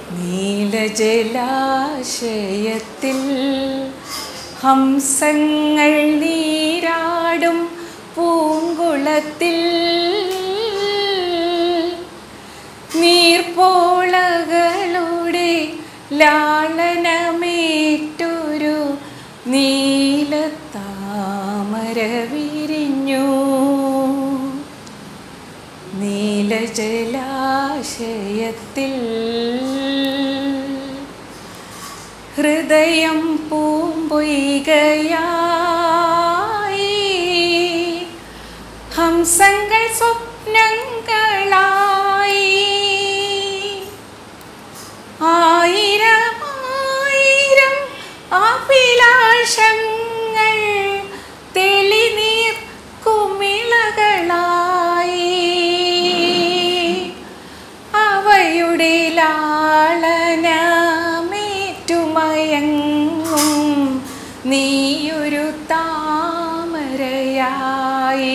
നീലജലാശയത്തിൽ ഹംസങ്ങൾ നീരാടും പൂങ്കുളത്തിൽ നീർപ്പോളകളുടെ ലാളനമേറ്റൊരു നീലത്താമര വിരിഞ്ഞു നീലജലാശയത്തിൽ ഹൃദയം പൂമ്പൊയ്കയായി ഹംസങ്ങൾ സ്വപ്നങ്ങളായി ആയിരം ആയിരം അഭിലാഷങ്ങൾ തെളിനീർ കുമിളകളായി അവയുടെ ലാളനമേറ്റുമയങ്ങും നീയൊരു താമരയായി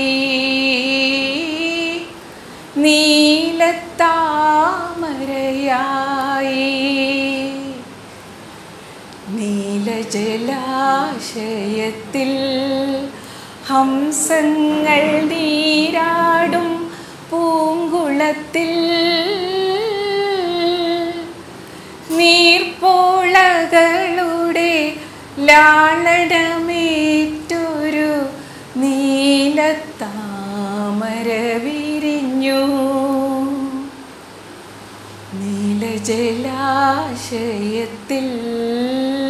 നീലത്താമരയായി നീലജലാശയത്തിൽ ഹംസങ്ങൾ നീരാടും പൂങ്കുളത്തിൽ നീർപ്പോളകളുടെ ലാളനമേറ്റൊരു നീലത്താമര വിരിഞ്ഞു നീലജലാശയത്തിൽ